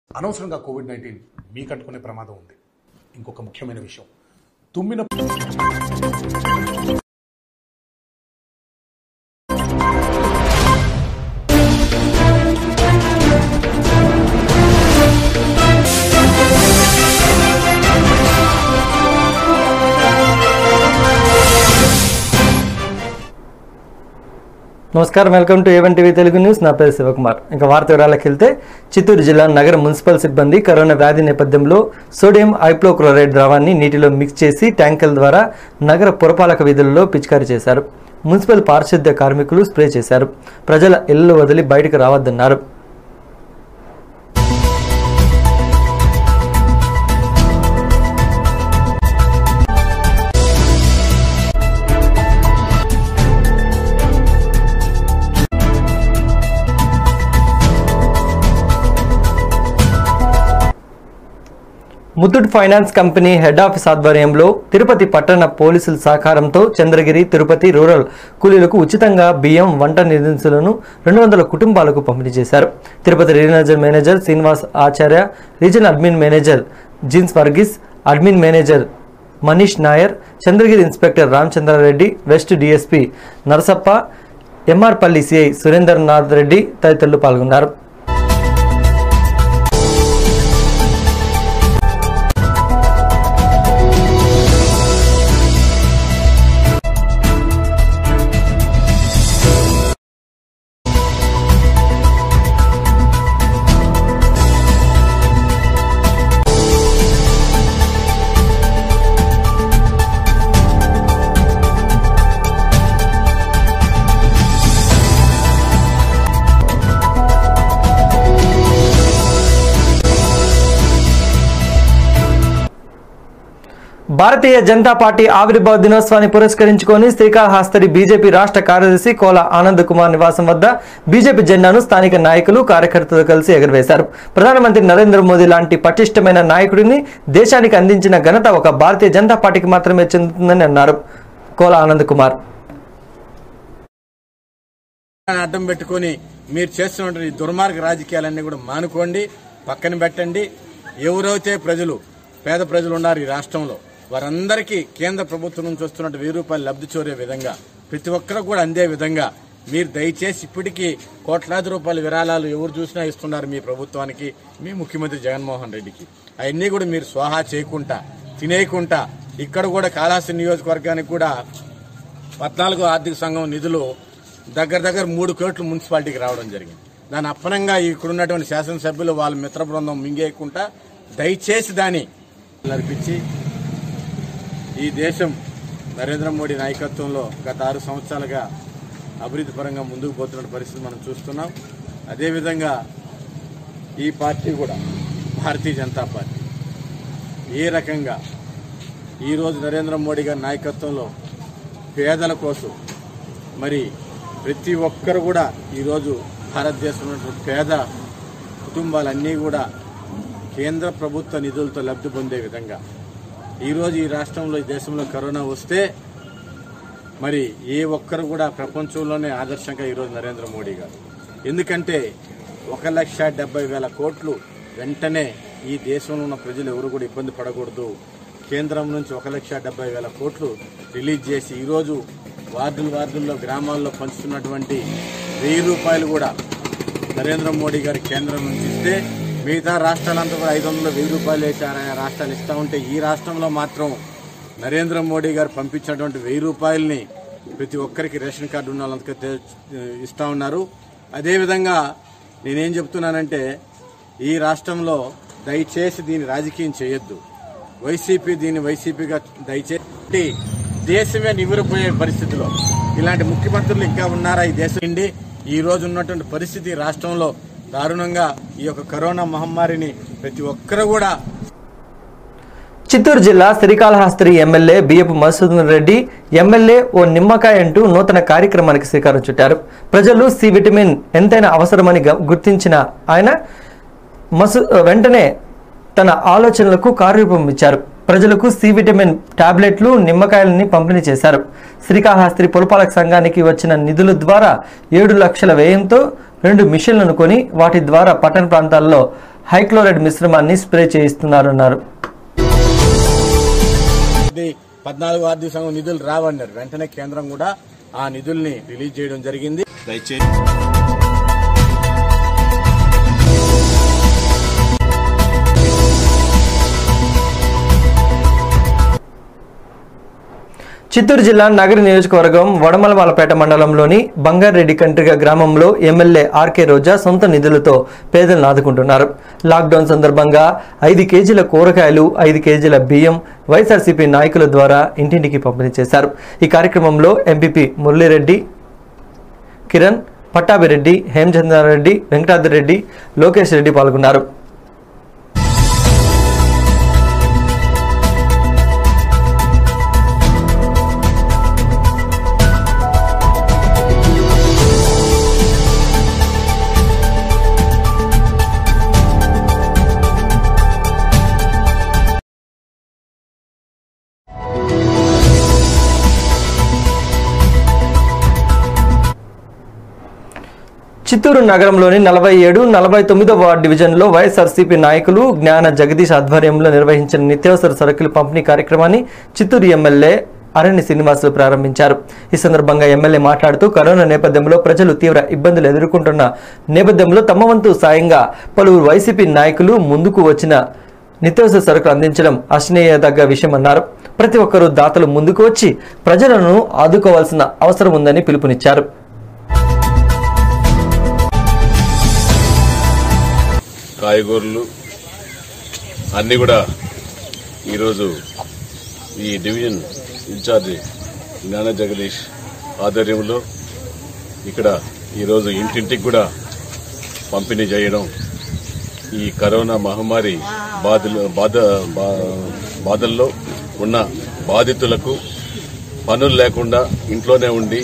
అనవసరంగా Covid nineteen మీ కట్టుకునే ప్రమాదం ఉంది ఇంకొక ముఖ్యమైన విషయం తుమ్మిన నమస్కారం welcome to A one TV Telugu news నా పేరు శివకుమార్ ఇంకా వార్త వివరాలకు వెళ్తే చిత్తూరు జిల్లా నగర మున్సిపల్ సిబ్బంది కరోనా వ్యాధి నేపథ్యంలో సోడియం ఐప్లోక్లోరైడ్ ద్రవాన్ని నీటిలో మిక్స్ చేసి ట్యాంకుల ద్వారా నగర పురపాలక వీధులలో పిచికారీ చేశారు మున్సిపల్ పారిశుద్ధ్య కార్మికులు స్ప్రే చేశారు ప్రజల ఇళ్లు వదిలి బయటకు రావద్దన్నారు Muthoot finance company head office ఆధ్వర్యంలో తిరుపతి పట్టణ పోలీసుల సహకారంతో చంద్రగిరి తిరుపతి రూరల్ కూలీలకు ఉచితంగా బియ్యం వంట నిధించులను రెండు వందల కుటుంబాలకు పంపిణీ చేశారు Tirupati regional manager Srinivas Acharya regional admin manager Jince Varghese admin manager Manish Nair Chandragiri inspector Ramachandra Reddy west DSP Narasappa MR Palli CI Surendranath Reddy తదితరులు పాల్గొన్నారు భారతీయ జనతా పార్టీ ఆవిర్భావ దినోత్సవాన్ని పురస్కరించుకొని శ్రీకాళహస్తి బీజేపీ రాష్ట్ర కార్యదర్శి కోల ఆనంద్ కుమార్ నివాసం వద్ద బీజేపీ జెండాను స్థానిక నాయకులు కార్యకర్తలు కలిసి ఎగురవేశారు ప్రధానమంత్రి నరేంద్ర మోదీ లాంటి పటిష్టమైన నాయకుడిని దేశానికి అందించిన ఘనత ఒక భారతీయ జనతా పార్టీకి మాత్రమే చెందుతుందని అన్నారు కోల ఆనంద్ కుమార్ అడ్డం పెట్టుకొని మీరు చేస్తున్న ఈ దుర్మార్గ రాజకీయాలన్నీ కూడా మానుకోండి పక్కన పెట్టండి ఎవరైతే ప్రజలు పేద ప్రజలు ఉన్నారు ఈ రాష్ట్రంలో వారందరికీ కేంద్ర ప్రభుత్వం నుంచి వస్తున్నట్టు వెయ్యి రూపాయలు లబ్ధి చోరే విధంగా ప్రతి ఒక్కరు కూడా అందే విధంగా మీరు దయచేసి ఇప్పటికీ కోట్లాది రూపాయల విరాళాలు ఎవరు చూసినా ఇస్తున్నారు మీ ప్రభుత్వానికి మీ ముఖ్యమంత్రి జగన్మోహన్ రెడ్డికి అవన్నీ కూడా మీరు స్వాహా చేయకుండా తినేయకుండా ఇక్కడ కూడా కాళాస్తి నియోజకవర్గానికి కూడా పద్నాలుగో ఆర్థిక సంఘం నిధులు దగ్గర దగ్గర మూడు కోట్లు మున్సిపాలిటీకి రావడం జరిగింది దాని అప్పనంగా ఇక్కడ ఉన్నటువంటి శాసనసభ్యులు వాళ్ళ మిత్ర బృందం మింగేయకుండా దయచేసి దాన్ని నడిపించి ఈ దేశం నరేంద్ర మోడీ నాయకత్వంలో గత ఆరు సంవత్సరాలుగా అభివృద్ధి పరంగా ముందుకు పోతున్న పరిస్థితి మనం చూస్తున్నాం అదేవిధంగా ఈ పార్టీ కూడా భారతీయ జనతా పార్టీ ఏ రకంగా ఈరోజు నరేంద్ర మోడీ గారి నాయకత్వంలో పేదల కోసం మరి ప్రతి ఒక్కరు కూడా ఈరోజు భారతదేశంలో ఉన్నటువంటి పేద కుటుంబాలన్నీ కూడా కేంద్ర ప్రభుత్వ నిధులతో లబ్ధి పొందే విధంగా ఈరోజు ఈ రాష్ట్రంలో ఈ దేశంలో కరోనా వస్తే మరి ఏ ఒక్కరు కూడా ప్రపంచంలోనే ఆదర్శంగా ఈరోజు నరేంద్ర మోడీ గారు ఎందుకంటే ఒక లక్ష డెబ్బై వేల కోట్లు వెంటనే ఈ దేశంలో ఉన్న ప్రజలు ఎవరు కూడా ఇబ్బంది పడకూడదు కేంద్రం నుంచి ఒక లక్ష డెబ్బై వేల కోట్లు రిలీజ్ చేసి ఈరోజు వార్డులు వార్డుల్లో గ్రామాల్లో పంచుతున్నటువంటి వెయ్యి రూపాయలు కూడా నరేంద్ర మోడీ గారి కేంద్రం నుంచి ఇస్తే మిగతా రాష్ట్రాలంతా కూడా ఐదు వందలు వెయ్యి రూపాయలు వేసి ఆయా రాష్ట్రాలు ఇస్తూ ఉంటే ఈ రాష్ట్రంలో మాత్రం నరేంద్ర మోడీ గారు పంపించినటువంటి వెయ్యి రూపాయలని ప్రతి ఒక్కరికి రేషన్ కార్డు ఉన్న వాళ్ళంతా తే- ఇస్తా ఉన్నారు అదేవిధంగా నేనేం చెప్తున్నానంటే ఈ రాష్ట్రంలో దయచేసి దీన్ని రాజకీయం చేయొద్దు వైసీపీ దీన్ని వైసీపీగా దయచేసి దేశమే నిమిరిపోయే పరిస్థితిలో ఇలాంటి ముఖ్యమంత్రులు ఇంకా ఉన్నారా ఈ దేశం నుండి ఈ రోజు ఉన్నటువంటి పరిస్థితి రాష్ట్రంలో దారుణంగా ఈ యొక్క కరోనా మహమ్మారిని ప్రతి ఒక్కరు కూడా చిత్తూరు జిల్లా శ్రీకాళహస్తి ఎమ్మెల్యే బియ్యపు మసూదన్ రెడ్డి ఎమ్మెల్యే ఓ నిమ్మకాయ అంటూ నూతన కార్యక్రమానికి శ్రీకారం చుట్టారు ప్రజలు సి విటమిన్ ఎంతైనా అవసరమని గ- గుర్తించిన ఆయన మసు వెంటనే తన ఆలోచనలకు కార్యరూపం ఇచ్చారు ప్రజలకు సి విటమిన్ టాబ్లెట్లు నిమ్మకాయలని పంపిణీ చేశారు శ్రీకాళహస్తి పురపాలక సంఘానికి వచ్చిన నిధుల ద్వారా ఏడు లక్షల వ్యయంతో రెండు మిషన్లను కొని వాటి ద్వారా పట్టణ ప్రాంతాల్లో హైక్లోరైడ్ మిశ్రమాన్ని స్ప్రే చేయిస్తున్నారన్నారు ఇది పద్నాలుగు ఆర్థిక సంఘం నిధులు రావన్నారు వెంటనే కేంద్రం కూడా ఆ నిధుల్ని రిలీజ్ చేయడం జరిగింది దయచేసి చిత్తూరు జిల్లా నగర నియోజకవర్గం వడమలవాలపేట మండలంలోని బంగారెడ్డి కంట్రిగ గ్రామంలో ఎమ్మెల్యే ఆర్కే రోజా సొంత నిధులతో పేదలను ఆదుకుంటున్నారు లాక్డౌన్ సందర్భంగా ఐదు కేజీల కూరగాయలు ఐదు కేజీల బియ్యం వైఎస్ఆర్సీపీ నాయకుల ద్వారా ఇంటింటికి పంపిణీ చేశారు ఈ కార్యక్రమంలో ఎంపీపీ మురళీరెడ్డి కిరణ్ పట్టాభిరెడ్డి హేమచంద్రారెడ్డి వెంకటాద్రిరెడ్డి లోకేష్ రెడ్డి పాల్గొన్నారు చిత్తూరు నగరంలోని నలభై ఏడు నలభై తొమ్మిదో వార్డు డివిజన్లో వైఎస్ఆర్సీపీ నాయకులు జ్ఞాన జగదీష్ ఆధ్వర్యంలో నిర్వహించిన నిత్యావసర సరుకుల పంపిణీ కార్యక్రమాన్ని చిత్తూరు ఎమ్మెల్యే అరణ్య శ్రీనివాసులు ప్రారంభించారు ఈ సందర్భంగా ఎమ్మెల్యే మాట్లాడుతూ కరోనా నేపథ్యంలో ప్రజలు తీవ్ర ఇబ్బందులు ఎదుర్కొంటున్న నేపథ్యంలో తమ వంతు సాయంగా పలువురు వైసీపీ నాయకులు ముందుకు వచ్చిన నిత్యావసర సరుకులు అందించడం అశ్నీయదగ్గ విషయమన్నారు ప్రతి ఒక్కరూ దాతలు ముందుకు వచ్చి ప్రజలను ఆదుకోవాల్సిన అవసరం ఉందని పిలుపునిచ్చారు కాయగూరలు అన్నీ కూడా ఈరోజు ఈ డివిజన్ ఇన్ఛార్జి జ్ఞాన జగదీష్ ఆధ్వర్యంలో ఇక్కడ ఈరోజు ఇంటింటికి కూడా పంపిణీ చేయడం ఈ కరోనా మహమ్మారి బాధలు బాధ బా- బాధల్లో ఉన్న బాధితులకు పనులు లేకుండా ఇంట్లోనే ఉండి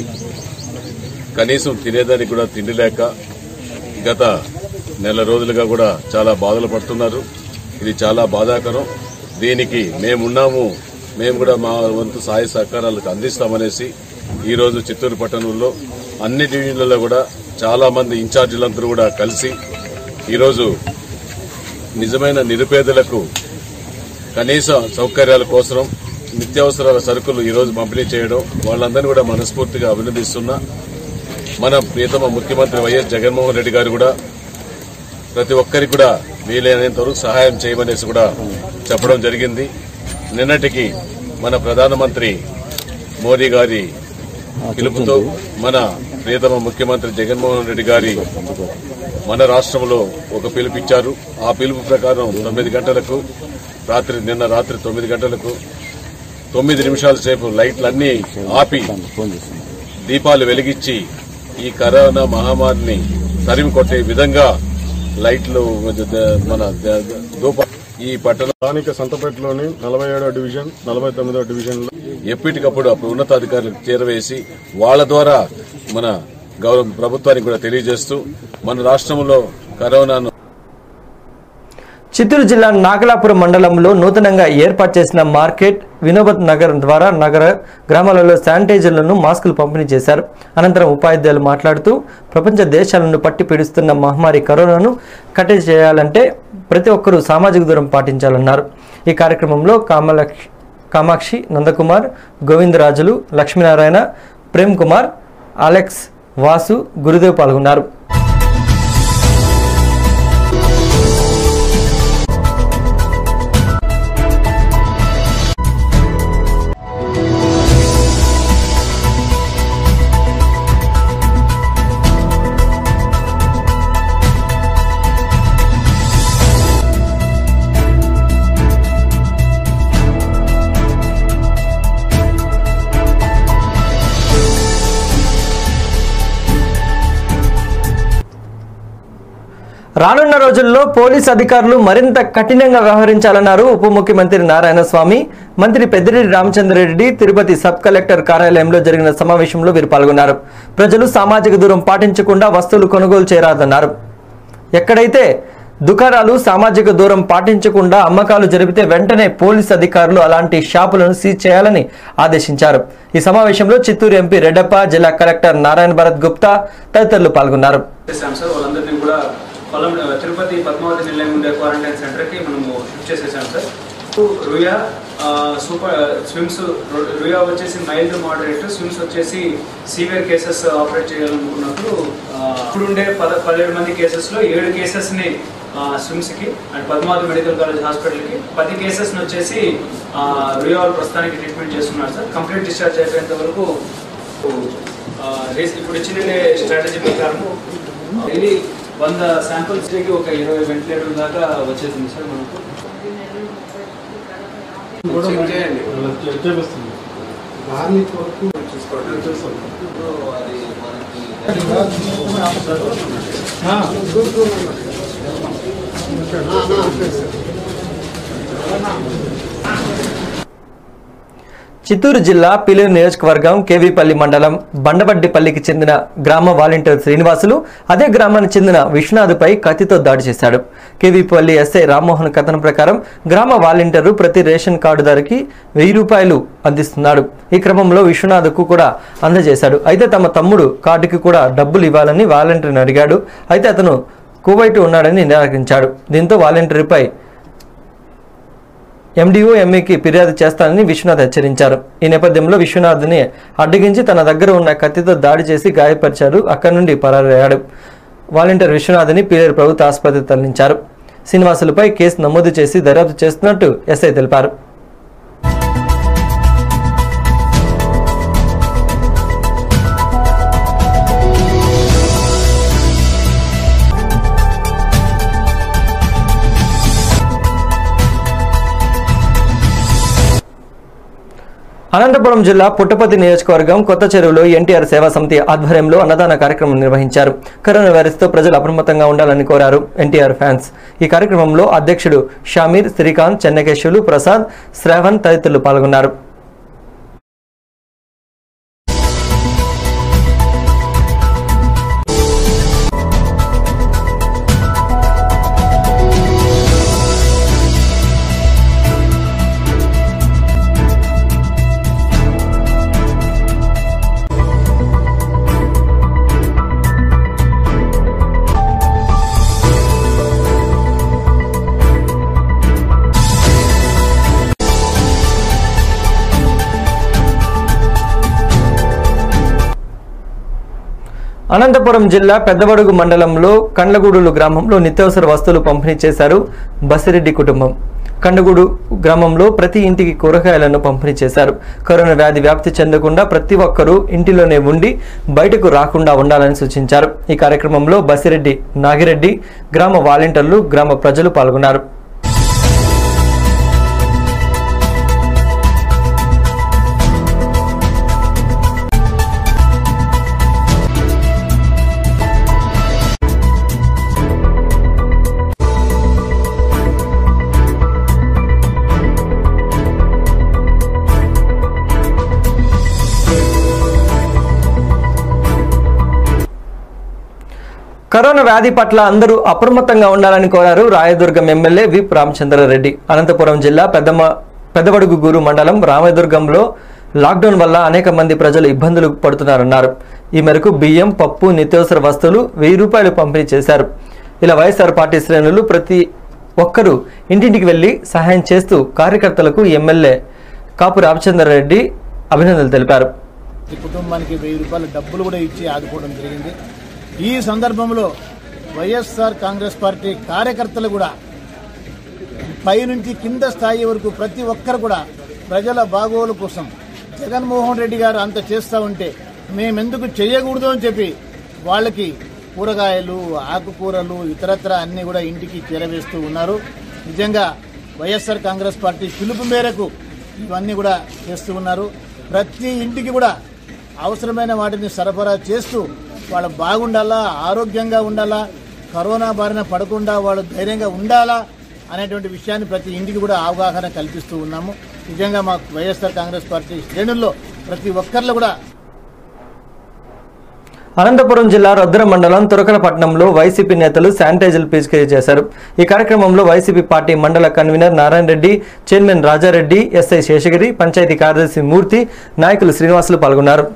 కనీసం తినేదానికి కూడా తిండి లేక గత నెల రోజులుగా కూడా చాలా బాధలు పడుతున్నారు ఇది చాలా బాధాకరం దీనికి మేమున్నాము మేము కూడా మా వంతు సహాయ సహకారాలకు అందిస్తామనేసి ఈరోజు చిత్తూరు పట్టణంలో అన్ని డివిజన్లలో కూడా చాలా మంది ఇన్ఛార్జీలందరూ కూడా కలిసి ఈరోజు నిజమైన నిరుపేదలకు కనీస సౌకర్యాల కోసం నిత్యావసరాల సరుకులు ఈరోజు పంపిణీ చేయడం వాళ్ళందరినీ కూడా మనస్ఫూర్తిగా అభినందిస్తున్నా మన ప్రియతమ ముఖ్యమంత్రి వైఎస్ జగన్మోహన్ రెడ్డి గారు కూడా ప్రతి ఒక్కరికి కూడా వీలైనంత వరకు సహాయం చేయమనేసి కూడా చెప్పడం జరిగింది నిన్నటికి మన ప్రధానమంత్రి మోదీ గారి పిలుపుతో మన ప్రియతమ ముఖ్యమంత్రి జగన్మోహన్ రెడ్డి గారి మన రాష్ట్రంలో ఒక పిలుపు ఇచ్చారు ఆ పిలుపు ప్రకారం తొమ్మిది గంటలకు రాత్రి నిన్న రాత్రి తొమ్మిది గంటలకు తొమ్మిది నిమిషాల సేపు లైట్లన్నీ ఆపి దీపాలు వెలిగించి ఈ కరోనా మహమ్మారిని తరిమి కొట్టే విధంగా లైట్లు మన ధూప ఈ పట్టణ స్థానిక సంతపేటలోని నలభై ఏడో డివిజన్ నలభై తొమ్మిదో డివిజన్లో ఎప్పటికప్పుడు అప్పుడు ఉన్నతాధికారులకు చేరవేసి వాళ్ళ ద్వారా మన గౌరవ ప్రభుత్వానికి కూడా తెలియజేస్తూ మన రాష్ట్రంలో కరోనాను చిత్తూరు జిల్లా నాగలాపురం మండలంలో నూతనంగా ఏర్పాటు చేసిన మార్కెట్ వినోబత్ నగర్ ద్వారా నగర గ్రామాలలో శానిటైజర్లను మాస్కులు పంపిణీ చేశారు అనంతరం ఉపాధ్యాయులు మాట్లాడుతూ ప్రపంచ దేశాలను పట్టి పీడిస్తున్న మహమ్మారి కరోనాను కట్టడి చేయాలంటే ప్రతి ఒక్కరూ సామాజిక దూరం పాటించాలన్నారు ఈ కార్యక్రమంలో కామలక్ష్ కామాక్షి నందకుమార్ గోవిందరాజులు లక్ష్మీనారాయణ ప్రేమ్ కుమార్ అలెక్స్ వాసు గురుదేవ్ పాల్గొన్నారు రానున్న రోజుల్లో పోలీస్ అధికారులు మరింత కఠినంగా వ్యవహరించాలన్నారు ఉప ముఖ్యమంత్రి నారాయణ స్వామి మంత్రి పెద్దిరెడ్డి రామచంద్రరెడ్డి తిరుపతి సబ్ కలెక్టర్ కార్యాలయంలో జరిగిన సమావేశంలో వీరు పాల్గొన్నారు ప్రజలు సామాజిక దూరం పాటించకుండా వస్తువులు కొనుగోలు చేయరాదన్నారు ఎక్కడైతే దుకాణాలు సామాజిక దూరం పాటించకుండా అమ్మకాలు జరిపితే వెంటనే పోలీస్ అధికారులు అలాంటి షాపులను సీజ్ చేయాలని ఆదేశించారు ఈ సమావేశంలో చిత్తూరు ఎంపీ రెడ్డప్ప జిల్లా కలెక్టర్ నారాయణ భరత్ గుప్తా తదితరులు పాల్గొన్నారు చేశాం సార్ వాళ్ళందరినీ కూడా కొల్లం తిరుపతి పద్మావతి నిలయం ఉండే క్వారంటైన్ సెంటర్కి మనము షిఫ్ట్ చేసేసాం సార్ రుయా ఆ, సూపర్ స్విమ్స్ రు- రుయా వచ్చేసి మైల్డ్ మోడరేట్ స్విమ్స్ వచ్చేసి సీవియర్ కేసెస్ ఆపరేట్ చేయాలనుకున్నప్పుడు ఆ, ఇప్పుడుండే పద పదిహేడు మంది కేసెస్లో ఏడు కేసెస్ని స్విమ్స్కి అండ్ పద్మావతి మెడికల్ కాలేజ్ హాస్పిటల్కి పది కేసెస్ని వచ్చేసి ఆ, రుయా వాళ్ళు ప్రస్తుతానికి ట్రీట్మెంట్ చేస్తున్నారు సార్ కంప్లీట్ డిశ్చార్జ్ అయిపోయేంత వరకు ఆ, రేస్- ఇప్పుడు ఇచ్చిన స్ట్రాటజీ ప్రకారం డైలీ వంద శాంపిల్స్ కి ఒక ఇరవై వెంటిలేటర్ దాకా వచ్చేసింది సార్ మనకు చెక్ చేయండి చేపిస్తుంది చిత్తూరు జిల్లా పిలూరు నియోజకవర్గం కేవీపల్లి మండలం బండబడ్డిపల్లికి చెందిన గ్రామ వాలంటీర్ శ్రీనివాసులు అదే గ్రామానికి చెందిన విశ్వనాథ్పై కత్తితో దాడి చేశాడు కేవీపల్లి ఎస్ఐ రామ్మోహన్ కథనం ప్రకారం గ్రామ వాలంటీరు ప్రతి రేషన్ కార్డుదారికి వెయ్యి రూపాయలు అందిస్తున్నాడు ఈ క్రమంలో విశ్వనాథ్కు కూడా అందజేశాడు అయితే తమ తమ్ముడు కార్డుకి కూడా డబ్బులు ఇవ్వాలని వాలంటీర్ని అడిగాడు అయితే అతను కువైట్ ఉన్నాడని నిరాకరించాడు దీంతో వాలంటీర్పై ఎండిఓ ఎంఈకి ఫిర్యాదు చేస్తానని విశ్వనాథ్ హెచ్చరించారు ఈ నేపథ్యంలో విశ్వనాథ్ని అడ్డగించి తన దగ్గర ఉన్న కత్తితో దాడి చేసి గాయపరిచారు అక్కడి నుండి పరారయ్యాడు వాలంటీర్ విశ్వనాథ్ని పీలేరు ప్రభుత్వ ఆసుపత్రికి తరలించారు శ్రీనివాసులపై కేసు నమోదు చేసి దర్యాప్తు చేస్తున్నట్టు ఎస్ఐ తెలిపారు అనంతపురం జిల్లా పుట్టపర్తి నియోజకవర్గం కొత్త చెరువులో ఎన్టీఆర్ సేవా సమితి ఆధ్వర్యంలో అన్నదాన కార్యక్రమం నిర్వహించారు కరోనా వైరస్తో ప్రజలు అప్రమత్తంగా ఉండాలని కోరారు ఎన్టీఆర్ ఫ్యాన్స్ ఈ కార్యక్రమంలో అధ్యక్షుడు షామీర్ శ్రీకాంత్ చెన్నకేశవులు ప్రసాద్ శ్రావణ్ తదితరులు పాల్గొన్నారు అనంతపురం జిల్లా పెద్దబడుగు మండలంలో కండ్లగూడులు గ్రామంలో నిత్యావసర వస్తువులు పంపిణీ చేశారు బసిరెడ్డి కుటుంబం కండగూడు గ్రామంలో ప్రతి ఇంటికి కూరగాయలను పంపిణీ చేశారు కరోనా వ్యాధి వ్యాప్తి చెందకుండా ప్రతి ఒక్కరూ ఇంటిలోనే ఉండి బయటకు రాకుండా ఉండాలని సూచించారు ఈ కార్యక్రమంలో బసిరెడ్డి నాగిరెడ్డి గ్రామ వాలంటీర్లు గ్రామ ప్రజలు పాల్గొన్నారు కరోనా వ్యాధి పట్ల అందరూ అప్రమత్తంగా ఉండాలని కోరారు రాయదుర్గం ఎమ్మెల్యే విప్ రామచంద్రారెడ్డి అనంతపురం జిల్లా పెద్దమ పెద్దబడుగుగూరు మండలం రామదుర్గంలో లాక్డౌన్ వల్ల అనేక మంది ప్రజలు ఇబ్బందులు పడుతున్నారన్నారు ఈ మేరకు బియ్యం పప్పు నిత్యావసర వస్తువులు వెయ్యి రూపాయలు పంపిణీ చేశారు ఇలా వైఎస్ఆర్ పార్టీ శ్రేణులు ప్రతి ఒక్కరూ ఇంటింటికి వెళ్లి సహాయం చేస్తూ కార్యకర్తలకు ఎమ్మెల్యే కాపు రామచంద్రారెడ్డి అభినందనలు తెలిపారు ఈ కుటుంబానికి వెయ్యి రూపాయల డబ్బులు కూడా ఇచ్చి ఆదుకోవడం జరిగింది ఈ సందర్భంలో వైఎస్ఆర్ కాంగ్రెస్ పార్టీ కార్యకర్తలు కూడా పైనుంచి కింద స్థాయి వరకు ప్రతి ఒక్కరు కూడా ప్రజల బాగోలు కోసం జగన్మోహన్ రెడ్డి గారు అంత చేస్తా ఉంటే మేమెందుకు చేయకూడదు అని చెప్పి వాళ్ళకి కూరగాయలు ఆకుకూరలు ఇతరత్ర అన్ని కూడా ఇంటికి చేరవేస్తూ ఉన్నారు నిజంగా వైఎస్ఆర్ కాంగ్రెస్ పార్టీ పిలుపు మేరకు ఇవన్నీ కూడా చేస్తూ ఉన్నారు ప్రతి ఇంటికి కూడా అవసరమైన వాటిని సరఫరా చేస్తూ వాళ్ళు బాగుండాలా ఆరోగ్యంగా ఉండాలా కరోనా బారిన పడకుండా వాళ్ళు ధైర్యంగా ఉండాలా అనేటువంటి విషయాన్ని ప్రతి ఇంటికి కూడా అవగాహన కల్పిస్తూ ఉన్నాము నిజంగా మాకు వైఎస్ఆర్ కాంగ్రెస్ పార్టీ శ్రేణుల్లో ప్రతి ఒక్కరిలో కూడా అనంతపురం జిల్లా రుద్ర మండలం తురకలపట్నంలో వైసీపీ నేతలు శానిటైజర్లు పిచికారీ చేశారు ఈ కార్యక్రమంలో వైసీపీ పార్టీ మండల convener Narayana Reddy chairman Rajareddy SI Seshagiri panchayat కార్యదర్శి మూర్తి నాయకులు శ్రీనివాసులు పాల్గొన్నారు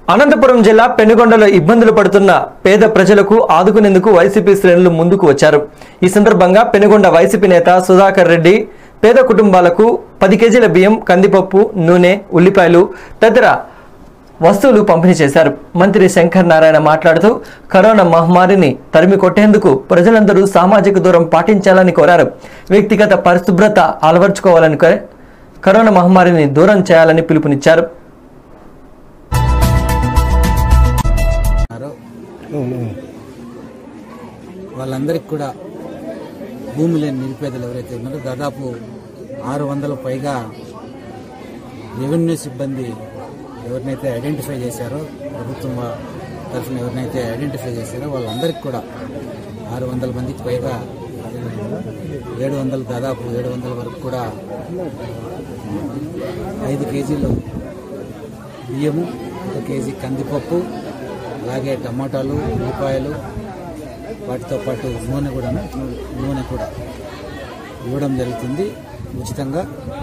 అనంతపురం జిల్లా పెనుగొండలో ఇబ్బందులు పడుతున్న పేద ప్రజలకు ఆదుకునేందుకు వైసీపీ శ్రేణులు ముందుకు వచ్చారు ఈ సందర్భంగా పెనుగొండ వైసీపీ నేత సుధాకర్ రెడ్డి పేద కుటుంబాలకు పది కేజీల బియ్యం కందిపప్పు నూనె ఉల్లిపాయలు తదితర వస్తువులు పంపిణీ చేశారు మంత్రి శంకర్ నారాయణ మాట్లాడుతూ కరోనా మహమ్మారిని తరిమి కొట్టేందుకు ప్రజలందరూ సామాజిక దూరం పాటించాలని కోరారు వ్యక్తిగత పరిశుభ్రత అలవర్చుకోవాలని కోరి కరోనా మహమ్మారిని దూరం చేయాలని పిలుపునిచ్చారు వాళ్ళందరికీ కూడా భూమి లేని నిరుపేదలు ఎవరైతే ఉన్నారో దాదాపు ఆరు వందల పైగా రెవెన్యూ సిబ్బంది ఎవరినైతే ఐడెంటిఫై చేశారో ప్రభుత్వం వా- తరఫున ఎవరినైతే ఐడెంటిఫై చేశారో వాళ్ళందరికీ కూడా ఆరు వందల మందికి పైగా ఏడు వందలు దాదాపు ఏడు వందల వరకు కూడా ఐదు కేజీలు బియ్యము ఒక కేజీ కందిపప్పు అలాగే టమాటాలు ఉల్లిపాయలు వాటితో పాటు నూనె కూడా నూనె కూడా ఇవ్వడం జరుగుతుంది ఉచితంగా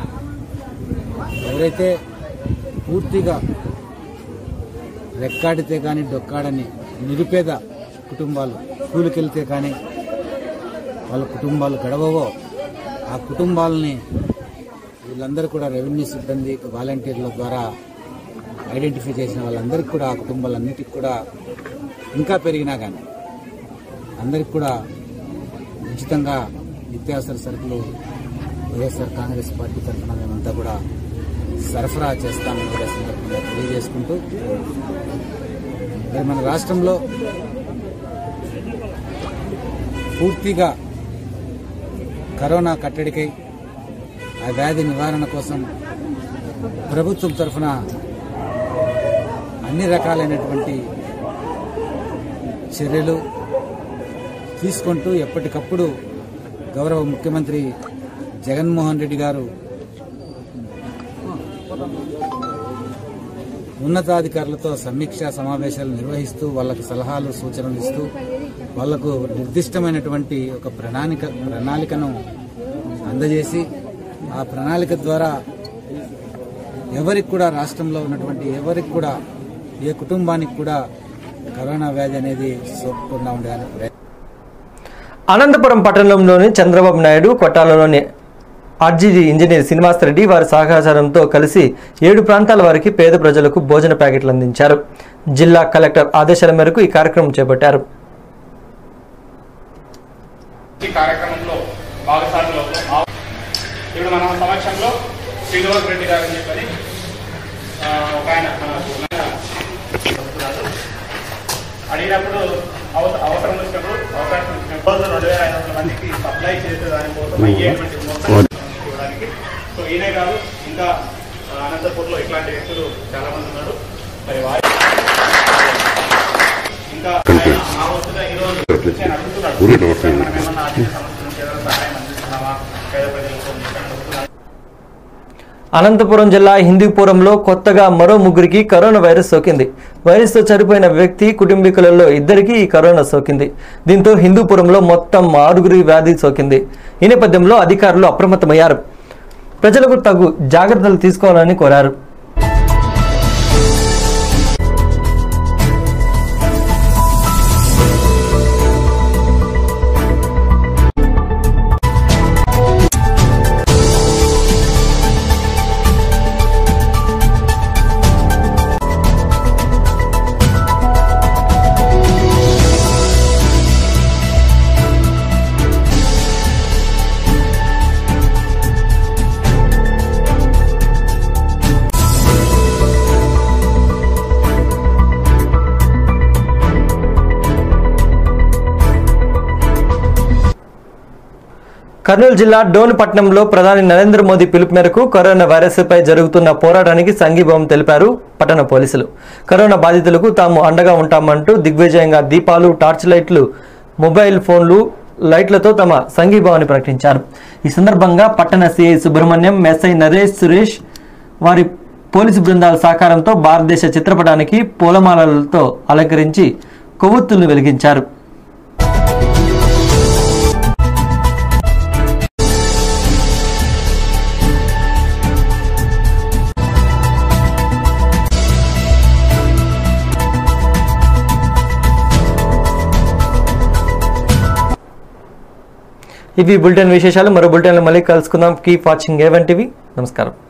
ఎవరైతే పూర్తిగా రెక్కాడితే కానీ డొక్కాడని నిరుపేద కుటుంబాలు స్కూల్కి వెళ్తే కానీ వాళ్ళ కుటుంబాలు గడవవో ఆ కుటుంబాలని వీళ్ళందరూ కూడా రెవెన్యూ సిబ్బంది వాలంటీర్ల ద్వారా ఐడెంటిఫై చేసిన వాళ్ళందరికీ కూడా ఆ కుటుంబాలన్నిటికీ కూడా ఇంకా పెరిగినా కానీ అందరికి కూడా ఉచితంగా నిత్యావసర సరుకులు వైఎస్ఆర్ కాంగ్రెస్ పార్టీ తరఫున మేమంతా కూడా సరఫరా చేస్తామని కూడా సందర్భంగా తెలియజేసుకుంటూ మరి మన రాష్ట్రంలో పూర్తిగా కరోనా కట్టడికై ఆ వ్యాధి నివారణ కోసం ప్రభుత్వం తరఫున అన్ని రకాలైనటువంటి చర్యలు తీసుకుంటూ ఎప్పటికప్పుడు గౌరవ ముఖ్యమంత్రి జగన్మోహన్ రెడ్డి గారు ఉన్నతాధికారులతో సమీక్ష సమావేశాలు నిర్వహిస్తూ వాళ్ళకు సలహాలు సూచనలు ఇస్తూ వాళ్లకు నిర్దిష్టమైనటువంటి ఒక ప్రణాళిక ప్రణాళికను అందజేసి ఆ ప్రణాళిక ద్వారా ఎవరికి కూడా రాష్ట్రంలో ఉన్నటువంటి ఎవరికి కూడా ఏ కుటుంబానికి కూడా కరోనా వ్యాధి అనేది సోకకుండా ఉండేదానికి ప్రయత్నం అనంతపురం పట్టణంలోని చంద్రబాబు నాయుడు కొట్టాలలోని ఆర్జీజీ ఇంజనీర్ శ్రీనివాస్ రెడ్డి వారి సహకారంతో కలిసి ఏడు ప్రాంతాల వారికి పేద ప్రజలకు భోజన ప్యాకెట్లు అందించారు జిల్లా కలెక్టర్ ఆదేశాల మేరకు ఈ కార్యక్రమం చేపట్టారు ఈ కార్యక్రమంలో భాగస్వాములు అవుతాం. ఇప్పుడు మన సమక్షంలో శ్రీనివాస్ రెడ్డి గారు అని చెప్పని ఆ, ఒక ఆయన మనకు వస్తున్నారు. అడిగినప్పుడు అవస- అవసరం వచ్చినప్పుడు అవకాశం వచ్చినప్పుడు రోజు రెండు వేల ఐదు వందల మందికి సప్లై చేసే దానికోసం అయ్యేటువంటి మొత్తం ఇవ్వడానికి సో ఈయనే కాదు ఇంకా ఆ, అనంతపూర్లో ఇట్లాంటి వ్యక్తులు చాలా మంది ఉన్నారు మరి వారి ఇంకా ఆయన ఆ వస్తుగా ఈరోజు నేను అడుగుతున్నాడు మనం ఏమన్నా ఆర్థిక సమస్య నుంచి ఏదైనా సహాయం అందిస్తున్నామా పేద ప్రజలకు అని చెప్పి అడుగుతున్నాడు అనంతపురం జిల్లా హిందూపురంలో కొత్తగా మరో ముగ్గురికి కరోనా వైరస్ సోకింది వైరస్తో చనిపోయిన వ్యక్తి కుటుంబీకులలో ఇద్దరికి ఈ కరోనా సోకింది దీంతో హిందూపురంలో మొత్తం ఆరుగురి వ్యాధి సోకింది ఈ నేపథ్యంలో అధికారులు అప్రమత్తమయ్యారు ప్రజలకు తగు జాగ్రత్తలు తీసుకోవాలని కోరారు కర్నూలు జిల్లా డోన్పట్నంలో ప్రధాని నరేంద్ర మోదీ పిలుపు మేరకు కరోనా వైరస్ పై జరుగుతున్న పోరాటానికి సంఘీభావం తెలిపారు పట్టణ పోలీసులు కరోనా బాధితులకు తాము అండగా ఉంటామంటూ దిగ్విజయంగా దీపాలు టార్చ్ లైట్లు మొబైల్ ఫోన్లు లైట్లతో తమ సంఘీభావాన్ని ప్రకటించారు ఈ సందర్భంగా పట్టణ సిఐ సుబ్రహ్మణ్యం ఎస్ఐ నరేష్ సురేష్ వారి పోలీసు బృందాల సహకారంతో భారతదేశ చిత్రపటానికి పూలమాలలతో అలంకరించి కొవ్వొత్తులను వెలిగించారు ఇవి బులెటిన్ విశేషాలు మరో బులెటిన్లో మళ్ళీ కలుసుకుందాం కీప్ వాచింగ్ ఏవన్ టీవీ నమస్కారం